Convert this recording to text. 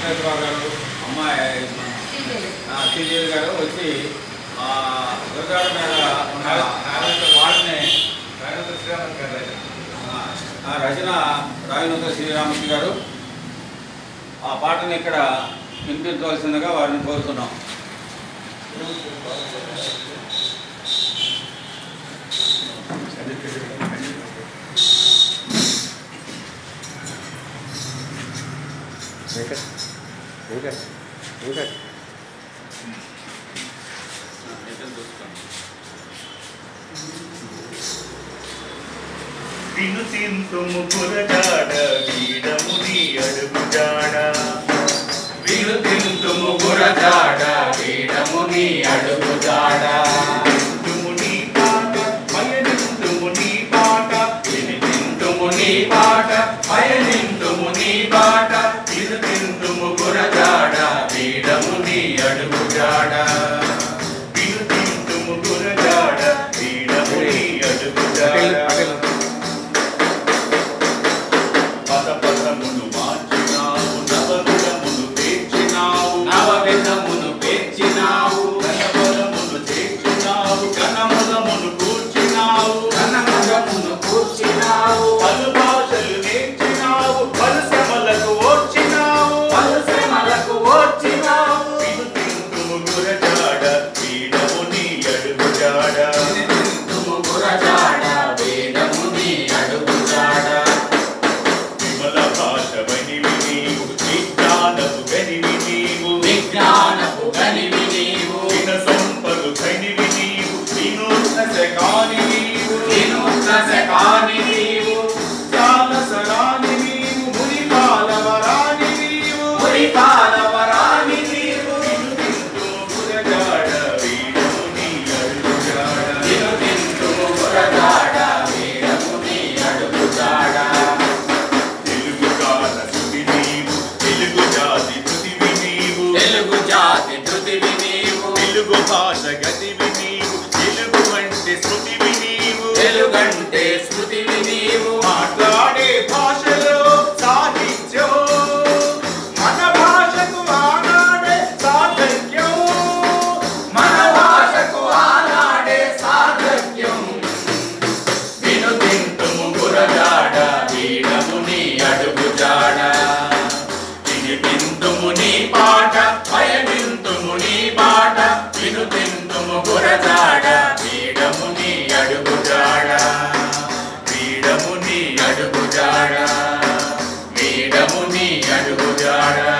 వెంకటేశ్వరరావు గారు అమ్మాయి ఆ, శ్రీదేవి గారు వచ్చి ఆ, గురజాడ మీద ఉన్న వాళ్ళని ఆ, ఆ రచన రాయనూత శ్రీరామకృష్ణ గారు ఆ పాటని ఇక్కడ వినిపించవలసిందిగా వారిని కోరుతున్నాం వెంకట్ వెంకట్ వెంకట్ వినుతింతుము పురజాడ వీడముని అడుగుజాడ వినుతింతుము గురజాడ వీడముని అడుగుజాడ వినుతింతుము నీ పాట పయనింతుము నీ పాట వినితింతుము నీ పాట పయనింతుము నీ బాట వినుతింతుము గురజాడ వీడముని అడుగుజాడ వినుతింతుము పురజాడ వీడముని అడుగుజాడ పద పదమును మార్చినావు నవగుణమును పేర్చినావు నవవిధమును పేర్చినావు ఘనపదమును చేర్చినావు ఘనముదమును కూర్చినావు ఘనముగమును కూర్చినావు పలు భాషలు నేర్చినావు పలు శ్రమలకు ఓర్చినావు పలు శ్రమలకు ఓర్చినావు వినుతింతుము గురజాడ వీడముని అడుగుజాడ వినుతింతుము గురజాడ వీడముని అడుగుజాడ విమల భాష వనివి నీవు విజ్ఞానపు గనివి నీవు విజ్ఞానపు గనివి నీవు విన సంపలు గనివి నీవు వినూత్న శకాని నీవు వినూత్న శకాని నీవు జ్ఞానసరాని నీవు మునిపాలవరాని నీవు మురిపాలవరాని నీవు వినుతింతుము గురజాడ వీడముని అడుగుజాడ వినుతింతుము గురజాడ వీడముని అడుగుజాడ తెలుగు కాల శృతి నీవు తెలుగు జాతి పృథివి నీవు తెలుగు జాతి ధృతివి నీవు తెలుగు భాష గతివి నీవు తెలుగు వంటి శృతివి నీవు తెలుగంటే స్మృతివి నీవు మాట్లాడే భాషలో సాహిత్యం మన భాషకు ఆనాడే సాధక్యం మన భాషకు ఆనాడే సాధక్యం వినుతింతుము గురజాడ వీడముని అడుగుజాడ వినిపింతుము నీ పాట పయనింతుము నీ బాట వినుతింతుము గురజాడ వీడముని అడుగుజాడ వీడముని అడుగుజాడ వీడముని అడుగుజాడ